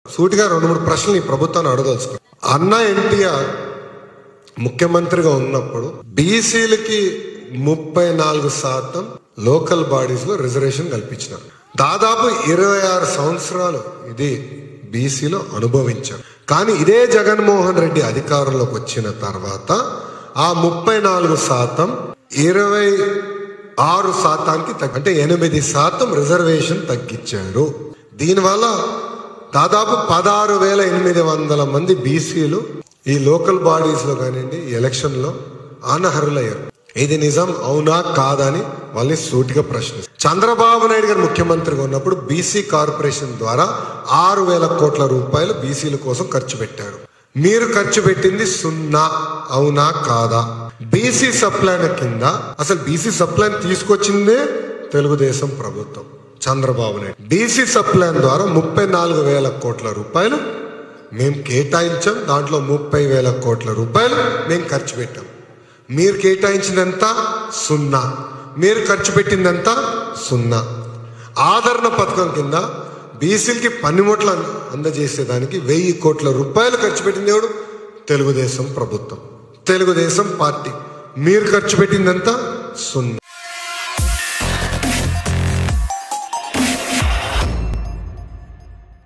సూటిగా రెండు మూడు ప్రశ్నలు ఈ ప్రభుత్వాన్ని అడగదలుచుకున్నాను అన్న ఎన్టీఆర్ ముఖ్యమంత్రిగా ఉన్నప్పుడు బీసీలకి ముప్పై నాలుగు శాతం లోకల్ బాడీస్ లో రిజర్వేషన్ కల్పించినారు దాదాపు ఇరవై ఆరు సంవత్సరాలు ఇది బీసీలో అనుభవించారు కానీ ఇదే జగన్మోహన్ రెడ్డి అధికారంలోకి వచ్చిన తర్వాత ఆ ముప్పై నాలుగు శాతం ఇరవై ఆరు శాతానికి తగ్గి అంటే ఎనిమిది శాతం రిజర్వేషన్ తగ్గించారు దీనివల్ల దాదాపు పదహారు వేల ఎనిమిది వందల మంది బీసీలు ఈ లోకల్ బాడీస్ లో కానివ్వండి ఈ ఎలక్షన్ లో అనర్హులయ్యారు ఇది నిజం అవునా కాదని వాళ్ళని సూటిగా ప్రశ్న చంద్రబాబు నాయుడు గారు ముఖ్యమంత్రిగా ఉన్నప్పుడు బీసీ కార్పొరేషన్ ద్వారా ఆరు వేల కోట్ల రూపాయలు బీసీల కోసం ఖర్చు పెట్టారు మీరు ఖర్చు పెట్టింది సున్నా అవునా కాదా బీసీ సప్లైన్ కింద అసలు బీసీ సప్లైన్ తీసుకొచ్చిందే తెలుగుదేశం ప్రభుత్వం చంద్రబాబు నాయుడు బీసీ సప్లైన్ ద్వారా ముప్పై నాలుగు వేల కోట్ల రూపాయలు మేము కేటాయించాం దాంట్లో ముప్పై వేల కోట్ల రూపాయలు మేము ఖర్చు పెట్టాం మీరు కేటాయించినంత సున్నా మీరు ఖర్చు పెట్టిందంతా సున్నా ఆదరణ పథకం కింద బీసీలకి పన్నిముట్లు అందజేసేదానికి వెయ్యి కోట్ల రూపాయలు ఖర్చు పెట్టింది ఎవడు తెలుగుదేశం ప్రభుత్వం తెలుగుదేశం పార్టీ మీరు ఖర్చు పెట్టిందంతా సున్నా